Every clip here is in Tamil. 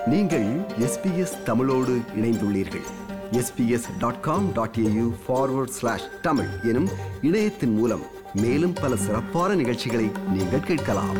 நீங்கள் எஸ்பிஎஸ் தமிழோடு இணைந்துள்ளீர்கள் SBS dot com dot AU forward slash Tamil எனும் இணையத்தின் மூலம் மேலும் பல சிறப்பான நிகழ்ச்சிகளை நீங்கள் கேட்கலாம்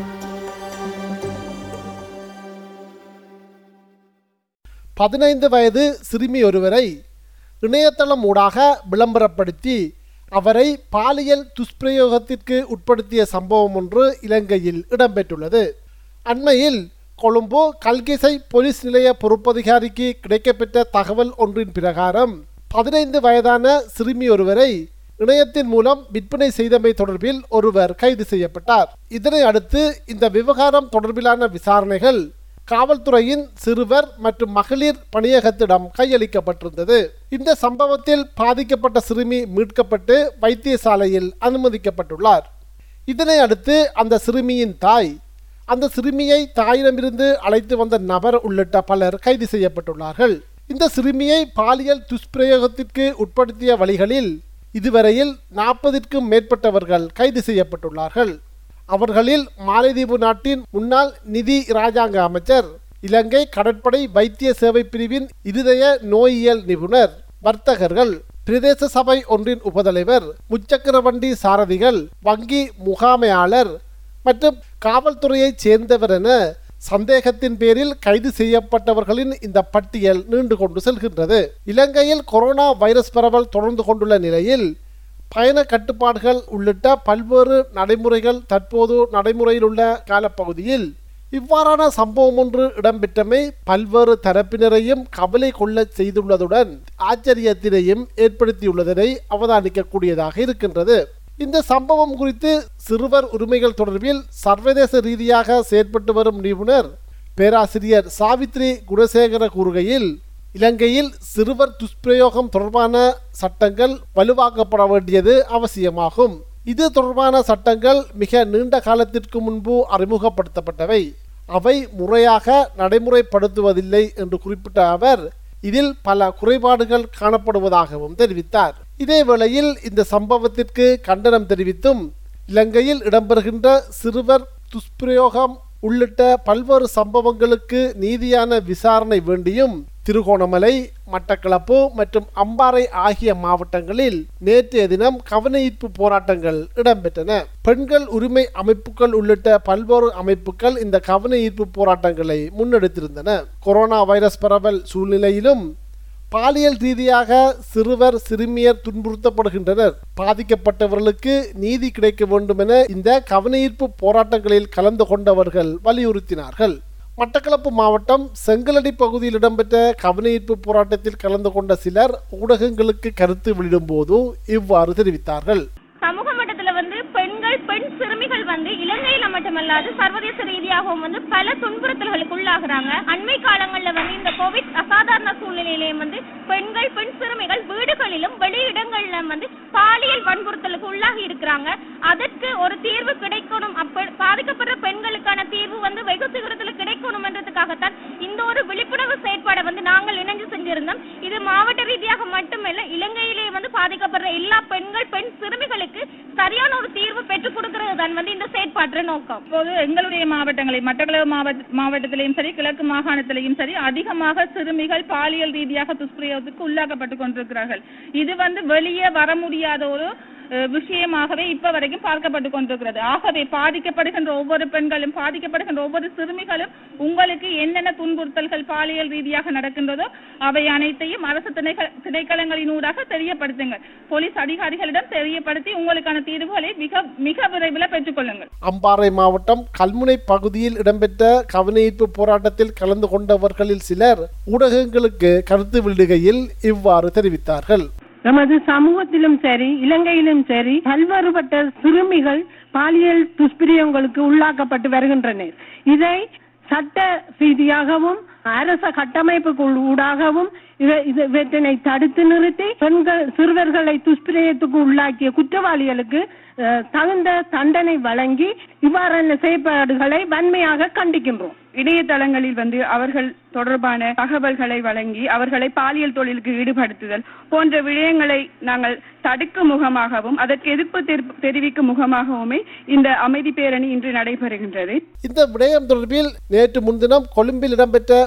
பதினைந்து வயது சிறுமி ஒருவரை இணையதளம் ஊடாக விளம்பரப்படுத்தி அவரை பாலியல் துஷ்பிரயோகத்திற்கு உட்படுத்திய சம்பவம் ஒன்று இலங்கையில் இடம்பெற்றுள்ளது அண்மையில் கொழும்பு கல்கிசை போலீஸ் நிலைய பொறுப்பதிகாரிக்கு கிடைக்கப்பெற்ற தகவல் ஒன்றின் பிரகாரம் பதினைந்து வயதான சிறுமி ஒருவரை இணையத்தின் மூலம் விற்பனை செய்தமை தொடர்பில் ஒருவர் கைது செய்யப்பட்டார் இதனை அடுத்து இந்த விவகாரம் தொடர்பிலான விசாரணைகள் காவல்துறையின் சிறுவர் மற்றும் மகளிர் பணியகத்திடம் கையளிக்கப்பட்டிருந்தது இந்த சம்பவத்தில் பாதிக்கப்பட்ட சிறுமி மீட்கப்பட்டு வைத்தியசாலையில் அனுமதிக்கப்பட்டுள்ளார் இதனை அடுத்து அந்த சிறுமியின் தாய் அந்த சிறுமியை தாயிடமிருந்து அழைத்து வந்த நபர் உள்ளிட்ட பலர் கைது செய்யப்பட்டுள்ளார்கள் இந்த சிறுமியை பாலியல் துஷ்பிரயோகத்திற்கு உட்படுத்திய வழிகளில் இதுவரையில் நாற்பதிற்கும் மேற்பட்டவர்கள் கைது செய்யப்பட்டுள்ளார்கள் அவர்களில் மாலைதீவு நாட்டின் முன்னாள் நிதி இராஜாங்க அமைச்சர் இலங்கை கடற்படை வைத்திய சேவை பிரிவின் இருதய நோயியல் நிபுணர் வர்த்தகர்கள் பிரதேச சபை ஒன்றின் உபதலைவர் முச்சக்கர வண்டி சாரதிகள் வங்கி முகாமையாளர் மற்றும் காவல்துறையைச் சேர்ந்தவர் என சந்தேகத்தின் பேரில் கைது செய்யப்பட்டவர்களின் இந்த பட்டியல் நீண்டு கொண்டு செல்கின்றது இலங்கையில் கொரோனா வைரஸ் பரவல் தொடர்ந்து கொண்டுள்ள நிலையில் பயண கட்டுப்பாடுகள் உள்ளிட்ட பல்வேறு நடைமுறைகள் தற்போது நடைமுறையில் உள்ள காலப்பகுதியில் இவ்வாறான சம்பவம் ஒன்று இடம்பெற்றமை பல்வேறு தரப்பினரையும் கவலை கொள்ள செய்துள்ளதுடன் ஆச்சரியத்தினையும் ஏற்படுத்தியுள்ளதனை அவதானிக்கக்கூடியதாக இருக்கின்றது இந்த சம்பவம் குறித்து சிறுவர் உரிமைகள் தொடர்பில் சர்வதேச ரீதியாக செயற்பட்டு வரும் நிபுணர் பேராசிரியர் சாவித்ரி குணசேகர கூறுகையில் இலங்கையில் சிறுவர் துஷ்பிரயோகம் தொடர்பான சட்டங்கள் வலுவாக்கப்பட வேண்டியது அவசியமாகும் இது தொடர்பான சட்டங்கள் மிக நீண்ட காலத்திற்கு முன்பு அறிமுகப்படுத்தப்பட்டவை அவை முறையாக நடைமுறைப்படுத்துவதில்லை என்று குறிப்பிட்ட அவர் இதில் பல குறைபாடுகள் காணப்படுவதாகவும் தெரிவித்தார் இதேவேளையில் இந்த சம்பவத்திற்கு கண்டனம் தெரிவித்தும் இலங்கையில் இடம்பெறுகின்ற சிறுவர் துஷ்பிரயோகம் உள்ளிட்ட பல்வேறு சம்பவங்களுக்கு நீதியான விசாரணை வேண்டியும் திருகோணமலை மட்டக்களப்பு மற்றும் அம்பாறை ஆகிய மாவட்டங்களில் நேற்றைய தினம் கவனஈர்ப்பு போராட்டங்கள் இடம்பெற்றன பெண்கள் உரிமை அமைப்புகள் உள்ளிட்ட பல்வேறு அமைப்புகள் இந்த கவன ஈர்ப்பு போராட்டங்களை முன்னெடுத்திருந்தன கொரோனா வைரஸ் பரவல் சூழ்நிலையிலும் பாலியல் ரீதியாக சிறுவர் சிறுமியர் துன்புறுத்தப்படுகின்றனர் பாதிக்கப்பட்டவர்களுக்கு நீதி கிடைக்க வேண்டும் என இந்த கவனஈர்ப்பு போராட்டங்களில் கலந்து கொண்டவர்கள் வலியுறுத்தினார்கள் மட்டக்களப்பு மாவட்டம் செங்கலடி பகுதியில் இடம்பெற்ற கவனஈர்ப்பு போராட்டத்தில் கலந்து கொண்ட சிலர் ஊடகங்களுக்கு கருத்து வெளியிடும்போது இவ்வாறு தெரிவித்தார்கள் சமூக மட்டத்துல வந்து பெண்கள் பெண் சிறுமிகள் வந்து இலங்கையில மட்டுமல்லாது சர்வதேச ரீதியாகவும் வந்து பல துன்புறுத்தல்களுக்கு உள்ளாகுறாங்க அண்மை காலங்கள்ல வந்து இந்த கோவிட் அசாதாரண சூழ்நிலையிலேயும் வந்து பெண்கள் பெண் சிறுமிகள் வீடுகளிலும் வெளியிடங்கள்ல வந்து பாலியல் வன்புறுத்தலுக்கு உள்ளாகி இருக்கிறாங்க அதற்கு ஒரு தீர்வு கிடைக்கணும் அப்ப பாதிக்கப்படுற பெண்களுக்கான தீர்வு வந்து வெகு சீக்கிரத்துல கிடைக்கணும் என்றதுக்காகத்தான் இந்த ஒரு விழிப்புணர்வு செயற்பாடை வந்து நாங்கள் இணைஞ்சு செஞ்சிருந்தோம் இது மாவட்ட ரீதியாக மட்டுமல்ல இலங்கையிலேயே வந்து பாதிக்கப்படுற எல்லா பெண்கள் பெண் சிறுமிகளுக்கு சரியான ஒரு தீர்வு பெற்றுக் கொடுக்கிறது தான் வந்து இந்த செயற்பாட்டு நோக்கம் இப்போது எங்களுடைய மாவட்டங்களை மட்டக்களப்பு மாவட்ட மாவட்டத்திலையும் சரி கிழக்கு மாகாணத்திலையும் சரி அதிகமாக சிறுமிகள் பாலியல் ரீதியாக துஷ்பிரயோகத்துக்கு உள்ளாக்கப்பட்டு கொண்டிருக்கிறார்கள் இது வந்து வெளியே வர முடியாத ஒரு அஹ், விஷயமாகவே இப்ப வரைக்கும் பார்க்கப்பட்டு கொண்டிருக்கிறது ஆகவே பாதிக்கப்படுகின்ற ஒவ்வொரு பெண்களும் பாதிக்கப்படுகின்ற ஒவ்வொரு சிறுமிகளும் உங்களுக்கு என்னென்ன துன்புறுத்தல்கள் பாலியல் ரீதியாக நடக்கின்றதோ அவை அனைத்தையும் அரசு திணைக்கள திணைக்களங்களின் ஊடாக தெரியப்படுத்துங்கள் போலீஸ் அதிகாரிகளிடம் தெரியப்படுத்தி உங்களுக்கான தீர்வுகளை மிக மிக விரைவில் பெற்றுக்கொள்ளுங்கள் அம்பாறை மாவட்டம் கல்முனை பகுதியில் இடம்பெற்ற கவனஈர்ப்பு போராட்டத்தில் கலந்து கொண்டவர்களில் சிலர் ஊடகங்களுக்கு கருத்து வெளியிடுகையில் இவ்வாறு தெரிவித்தார்கள் நமது சமூகத்திலும் சரி இலங்கையிலும் சரி பல்வேறுபட்ட சிறுமிகள் பாலியல் துஷ்பிரியங்களுக்கு உள்ளாக்கப்பட்டு வருகின்றனர் இதை சட்ட ரீதியாகவும் அரச கட்டமைப்புக்குள் ஊடாகவும் இவ- இது- இவற்றினை தடுத்து நிறுத்தி பெண்கள் சிறுவர்களை துஷ்பிரயத்துக்கு உள்ளாக்கிய குற்றவாளிகளுக்கு அஹ், தகுந்த தண்டனை வழங்கி இவ்வாறான செயற்பாடுகளை வன்மையாக கண்டிக்கின்றோம் இணையதளங்களில் வந்து அவர்கள் தொடர்பான தகவல்களை வழங்கி அவர்களை பாலியல் தொழிலுக்கு ஈடுபடுத்துதல் போன்ற விடயங்களை நாங்கள் தடுக்கும் முகமாகவும் அதற்கு எதிர்ப்பு தெரி- தெரிவிக்கும் முகமாகவுமே இந்த அமைதி பேரணி இன்று நடைபெறுகின்றது இந்த விடயம் தொடர்பில் நேற்று முன்தினம் கொழும்பில் இடம்பெற்ற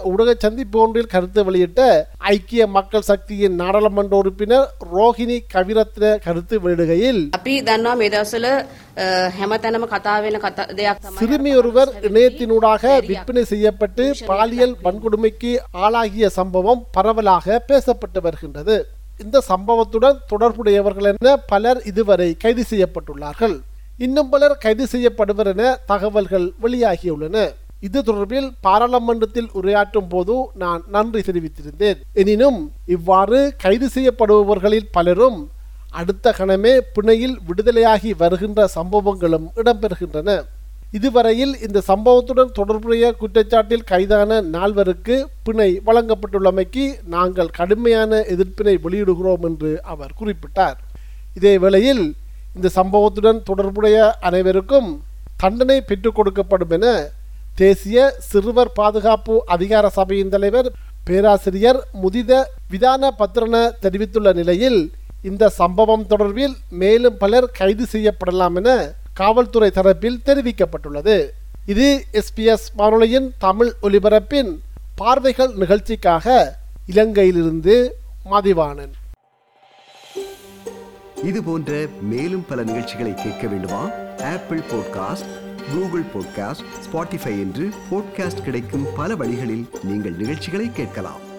ஊடக சந்திப்பு ஒன்றில் கருத்து வெளியிட்ட ஐக்கிய மக்கள் சக்தியின் நாடாளுமன்ற உறுப்பினர் ரோஹிணி கவிரத்ன கருத்து வெளியிடுகையில் අපි දන්නවා මේ දවස්වල අ, හැමතැනම කතා වෙන කතා දෙයක් තමයි சிறுமி ஒருவர் இணையத்தினூடாக விற்பனை செய்யப்பட்டு பாலியல் வன்கொடுமைக்கு ஆளாகிய சம்பவம் பரவலாக பேசப்பட்டு வருகின்றது இந்த சம்பவத்துடன் தொடர்புடையவர்கள் என பலர் இதுவரை கைது செய்யப்பட்டுள்ளார்கள் இன்னும் பலர் கைது செய்யப்படுவர் என தகவல்கள் வெளியாகியுள்ளன இது தொடர்பில் பாராளுமன்றத்தில் உரையாற்றும் போது நான் நன்றி தெரிவித்திருந்தேன் எனினும் இவ்வாறு கைது செய்யப்படுபவர்களில் பலரும் அடுத்த கணமே பிணையில் விடுதலையாகி வருகின்ற சம்பவங்களும் இடம்பெறுகின்றன இதுவரையில் இந்த சம்பவத்துடன் தொடர்புடைய குற்றச்சாட்டில் கைதான நால்வருக்கு பிணை வழங்கப்பட்டுள்ளமைக்கு நாங்கள் கடுமையான எதிர்ப்பினை வெளியிடுகிறோம் என்று அவர் குறிப்பிட்டார் இதே வேளையில் இந்த சம்பவத்துடன் தொடர்புடைய அனைவருக்கும் தண்டனை பெற்றுக் கொடுக்கப்படும் என தேசிய சிறுவர் பாதுகாப்பு அதிகார சபையின் தலைவர் பேராசிரியர் முதித விதான பத்ரன தெரிவித்துள்ள நிலையில் இந்த சம்பவம் தொடர்பில் மேலும் பலர் கைது செய்யப்படலாம் என காவல்துறை தரப்பில் தெரிவிக்கப்பட்டுள்ளது இது எஸ்பிஎஸ் வானொலியின் தமிழ் ஒலிபரப்பின் பார்வைகள் நிகழ்ச்சிக்காக இலங்கையிலிருந்து மதிவாணன் இது போன்ற மேலும் பல நிகழ்ச்சிகளை கேட்க வேண்டுமா Apple podcast Google podcast Spotify என்று பாட்காஸ்ட் கிடைக்கும் பல வழிகளில் நீங்கள் நிகழ்ச்சிகளை கேட்கலாம்